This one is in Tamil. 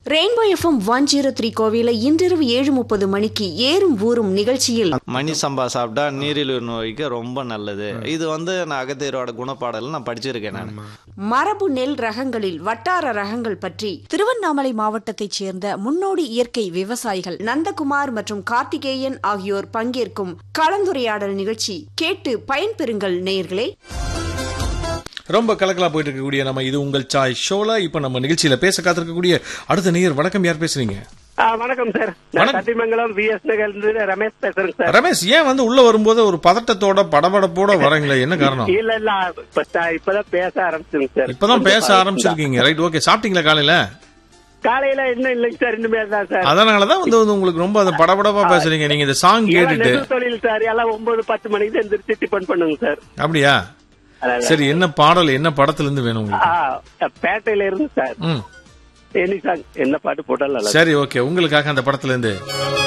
Rainbow FM one zero three கோவில இன்றிரவு ஏழு முப்பது மணிக்கு ஏறும் ஊறும் நிகழ்ச்சியில் மணி சம்பா சாப்பிட்டா நீரிழிவு நோய்க்கு ரொம்ப நல்லது இது வந்து நான் அகத்தியரோட குணப்பாடல் நான் படிச்சிருக்கேன் நான் மரபு நெல் ரகங்களில் வட்டார ரகங்கள் பற்றி திருவண்ணாமலை மாவட்டத்தைச் சேர்ந்த முன்னோடி இயற்கை விவசாயிகள் நந்தகுமார் மற்றும் கார்த்திகேயன் ஆகியோர் பங்கேற்கும் கலந்துரையாடல் நிகழ்ச்சி கேட்டு பயன்பெறுங்கள் நேயர்களே ரொம்ப கலக்கலா போயிட்டு இருக்கக்கூடிய நம்ம இது உங்கள் சாய் ஷோல இப்ப நம்ம நிகழ்ச்சியில பேச காத்திருக்கக்கூடிய அடுத்த நேயர் வணக்கம் யார் பேசுறீங்க ஆ, வணக்கம் சார் நான் வணக்கம். சத்தியமங்கலம் விஎஸ் நகர்ல இருந்து ரமேஷ் பேசுறேங்க சார் ரமேஷ் ஏன் வந்து உள்ள வரும்போது ஒரு பதட்டத்தோட படபடப்போட வரீங்களே என்ன காரணம் இல்ல இல்ல இப்ப ச- இப்பதான் பேச ஆரம்பிச்சுங்க சார் இப்பதான் பேச ஆரம்பிச்சிருக்கீங்க ரைட் ஓகே சாப்பிட்டீங்களா காலையில காலையில இன்னும் இல்லைங்க சார் இனிமே தான் சார் அதனாலதான் வந்து வந்து உங்களுக்கு ரொம்ப அந்த படபடப்பா பேசுறீங்க நீங்க இந்த சாங் எல்லாம் கேட்டுட்டு நெசவு தொழில் சார் எல்லாம் ஒன்பது பத்து மணிக்கு தான் எந்திரிச்சு டிபன் பண்ணுங்க சார் அப்படியா அதான். சரி என்ன பாடல் என்ன படத்துல இருந்து வேணும் உங்களுக்கு ஆ, பேட்டையில இருந்து சார் ம் எனி சாங் என்ன பாட்டு போட்டாலும் நல்லா சரி ஓகே உங்களுக்காக அந்த படத்துல இருந்து